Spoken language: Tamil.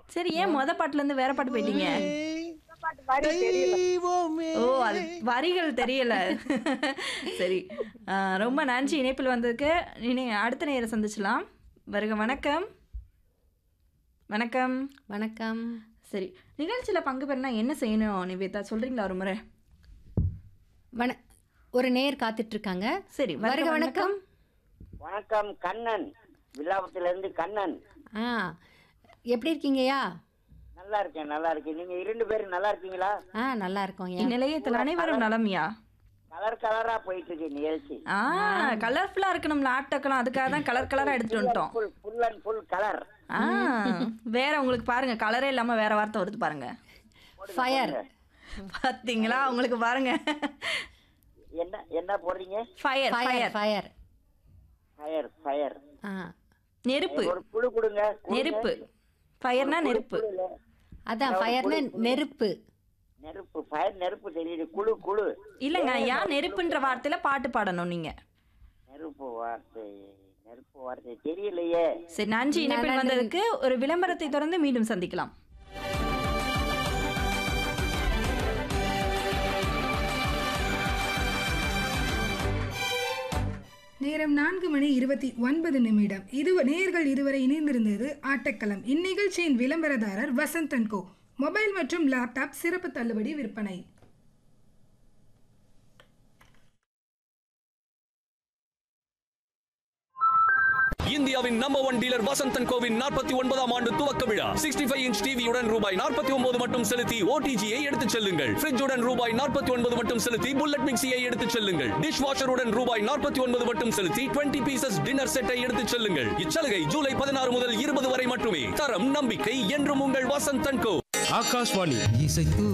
சரி ஏன் மொத பாட்டுல இருந்து வேற பாட்டு போயிட்டீங்க பாட்டு பாடி தெரியல தெய்வமே ஓ அது வரிகள் தெரியல சரி ஆ, ரொம்ப நன்றி இணைப்பில் வந்ததுக்கு இனி அடுத்த நேரம் சந்திச்சலாம் வருக வணக்கம் வணக்கம் வணக்கம் சரி நிகழ்ச்சியில் பங்கு பெறனா என்ன செய்யணும் நிவேதா சொல்றீங்களா ஒரு முறை வண ஒரு நேர் காத்துட்டு இருக்காங்க சரி வருக வணக்கம் வணக்கம் கண்ணன் வில்லாபத்திலிருந்து கண்ணன் ஆ எப்படி இருக்கீங்கய்யா நல்லா இருக்கேன் நல்லா இருக்கேன் நீங்க இரண்டு பேரும் நல்லா இருக்கீங்களா ஆ நல்லா இருக்கோம் ஐயா இந்நிலையத்தில் அனைவரும் நலமியா கலர் கலரா போயிட்டு இருக்கு நிகழ்ச்சி ஆ கலர்ஃபுல்லா இருக்கணும்ல ஆட்டக்கலாம் அதுக்காக தான் கலர் கலரா எடுத்துட்டு வந்துட்டோம் full full and full colour ஆ வேற உங்களுக்கு பாருங்க கலரே இல்லாம வேற வார்த்தை வருது பாருங்க ஃபயர் பாத்தீங்களா உங்களுக்கு பாருங்க என்ன என்ன போடுறீங்க fire fire fire fire fire fire ஆ நெருப்பு ஒரு குழு கொடுங்க குழு. நெருப்பு ஃபயர்னா நெருப்பு குழுல. அதான் ஃபயர்னு நெருப்பு நெருப்பு ஃபயர் நெருப்பு தெரியுது குழு குழு இல்லைங்க ஏன் நெருப்புன்ற வார்த்தையில பாட்டு பாடணும் நீங்க நெருப்பு வார்த்தை நெருப்பு வார்த்தை தெரியலையே சரி நன்றி இணைப்பில் வந்ததுக்கு ஒரு விளம்பரத்தை தொடர்ந்து மீண்டும் சந்திக்கலாம் நேரம் நான்கு மணி இருபத்தி ஒன்பது நிமிடம் இது நேர்கள் இதுவரை இணைந்திருந்தது ஆட்டக்களம் இந்நிகழ்ச்சியின் விளம்பரதாரர் வசந்தன் கோ மொபைல் மற்றும் லேப்டாப் சிறப்பு தள்ளுபடி விற்பனை இந்தியாவின் நம்பர் ஒன் டீலர் வசந்தன் கோவின் நாற்பத்தி ஒன்பதாம் ஆண்டு துவக்க விழா சிக்ஸ்டி ஃபைவ் இன்ச் டிவியுடன் ரூபாய் நாற்பத்தி ஒன்பது மட்டும் செலுத்தி ஓடிஜியை எடுத்துச் செல்லுங்கள் ஃப்ரிட்ஜுடன் ரூபாய் நாற்பத்தி ஒன்பது மட்டும் செலுத்தி புல்லட் மிக்சியை எடுத்துச் செல்லுங்கள் டிஷ் வாஷருடன் ரூபாய் நாற்பத்தி ஒன்பது மட்டும் செலுத்தி டுவெண்ட்டி பீசஸ் டின்னர் செட்டை எடுத்துச் செல்லுங்கள் இச்சலுகை ஜூலை பதினாறு முதல் இருபது வரை மட்டுமே தரம் நம்பிக்கை என்றும் உங்கள் வசந்தன் கோ ஆகாஷ்வாணி இசைத்து